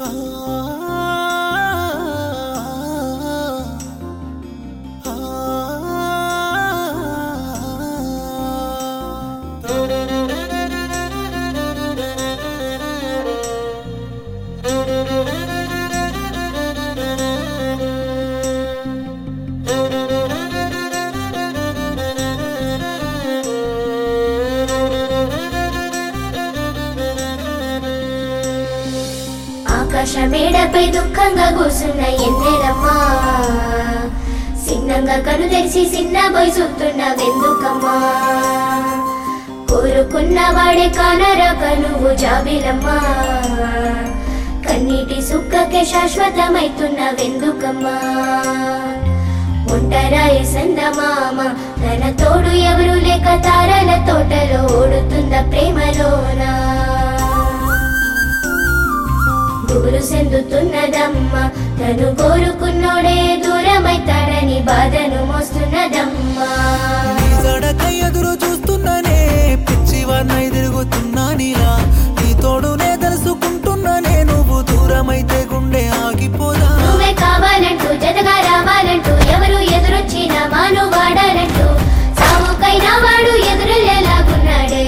ఆకాశ మేడపై దుఃఖంగా కూసున్న ఎన్నెలమ్మా సిన్నంగా కను తెరిచి చిన్న పోయి చూస్తున్న వెందుకమ్మా కోరుకున్న వాడే కానరాక నువ్వు జాబిలమ్మా కన్నీటి సుక్కకే శాశ్వతమైతున్న వెందుకమ్మా ఒంటరాయ సందమామ తన తోడు ఎవరు లేక తారల తోటలో ఓడుతున్న ప్రేమలోనా గురు సెందుతున్నదమ్మ తను కోరుకున్నోడే దూరమైతాడని బాధను మోస్తున్నదమ్మా నీ జడకై ఎదురు చూస్తున్నానే పిచ్చివాడినై తిరుగుతున్నా నీలా నీ తోడునే తెలుసుకుంటున్నానే నువ్వు దూరమైతే గుండె ఆగిపోదా నువ్వే కావాలంటూ జతగా రావాలంటూ ఎవరు ఎదురొచ్చినా మాను వాడాలంటూ సావుకైనా వాడు ఎదురులేలాగున్నాడే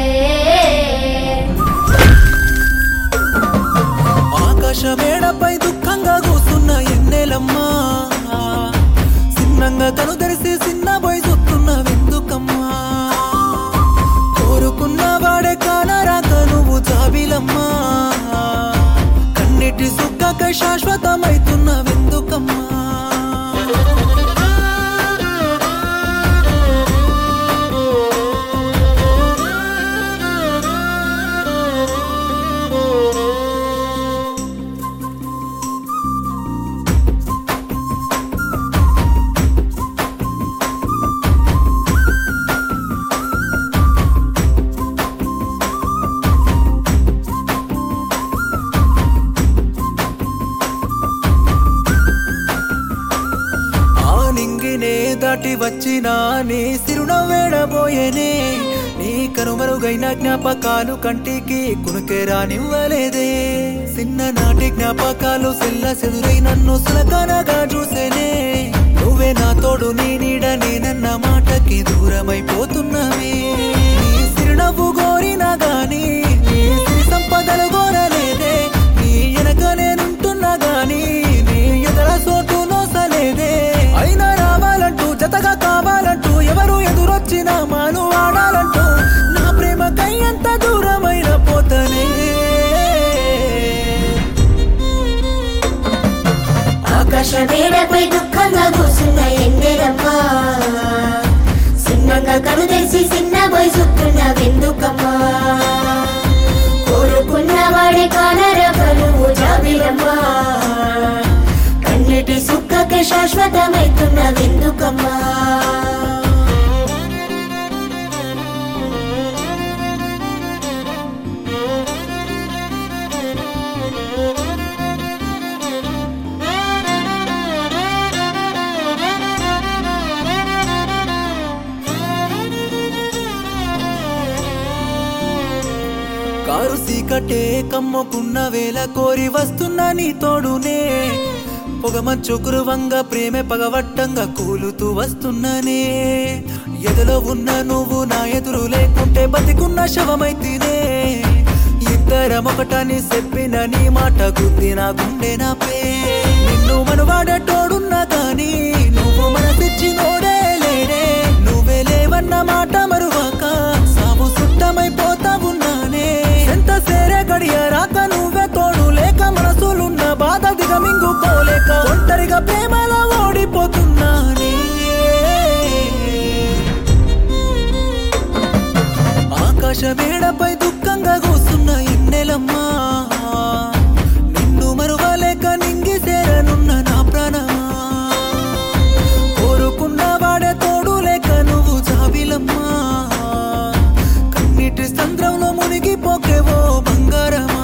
ఆకాశ మేడపై దుఃఖంగా కూస్తున్న ఎన్నెలమ్మా చిన్నంగా కను తెరిసి చిన్న పోయి చూస్తున్న వెందుకమ్మా కోరుకున్న వాడే కానరాక నువ్వు జాబిలమ్మా కన్నిటి సుక్కకై శాశ్వతమైతున్న వెందుకమ్మా ఆ నింగినే దాటి వచ్చినా నీ సిరునవ్వేడబోయేనే నీ కనుమరుగైన జ్ఞాపకాలు కంటికి కునుకే రానివ్వలేదే చిన్ననాటి జ్ఞాపకాలు సెల్ల సెదురై నన్ను సులకనగా చూసేనే నువ్వే నా తోడు నీ నీడ నేనన్న మాటకి దూరమైపోతున్నావే నీ సిరునవ్వు గోరినా గాని నీ సిరి సంపదలు గోరలేదే నీ వెనక నేనుంటున్నా గాని నీ ఎదల సోటు నోసలేదే అయినా రావాలంటూ జతగా కావాలంటూ ఎవరు ఎదురొచ్చినా మాను ఆడాలంటూ నా ప్రేమకై ఎంత దూరమైన పోతనే ఆకాశ మేడపై దుఃఖంగా కూసున్న ఎండెలమ్మా చిన్నగా కను తెరిచి చిన్న పోయి చూస్తున్న వెందుకమ్మా కోరుకున్న వాడే కానరాక నువ్వు జాబిలమ్మా కన్నీటి సుక్కకే శాశ్వతమైతున్న వెందుకమ్మా కారు సీకటే కమ్ముకున్న వేళ కోరి వస్తున్న నీ తోడునే పొగమంచు కురువంగా ప్రేమే పగవట్టంగా కూలుతూ వస్తున్నానే ఎదలో ఉన్న నువ్వు నా ఎదురు లేకుంటే బతికున్న శవమైతేనే ఇద్దరం ఒకటని చెప్పిన నీ మాట గుద్ది నా గుండె నాపే నిన్ను మనవాడేటోడున్నా కానీ నువ్వు మనసిచ్చినోడే లేడే నువ్వే లేవన్న మాట మరువాక సాగు సుట్టమైపోతా ఉన్నానే ఎంత సేరే గడియ రాక నువ్వే తోడు లేక మనసులున్న బాధ దిగమింగుకోలేక ఒంటరిగా ప్రేమలో ఓడిపోతున్నానే ఆకాశ మేడపై దుఃఖంగా కూస్తున్న ఎన్నెలమ్మా నిన్ను మరువలేక నింగి సేరనున్న నా ప్రాణమా కోరుకున్న వాడే తోడు లేక నువ్వు జాబిలమ్మా కన్నీటి సంద్రంలో మునిగిపోకేవో బంగారమా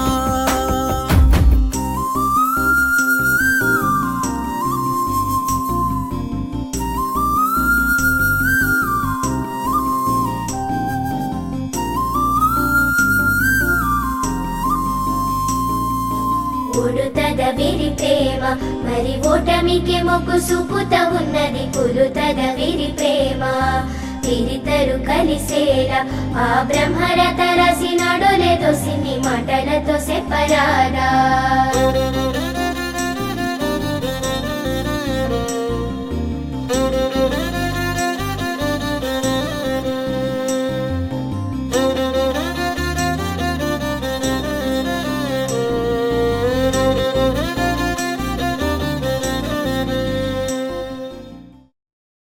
ఉడుతద వీరి ప్రేమ మరి ఓటమికి మొగ్గు చూపుత ఉన్నది కులుతద వీరి ప్రేమ వీరిద్దరు కలిసేలా ఆ బ్రహ్మరత రసినాడో లేదో సిన్ని మాటలతో చెప్పరారా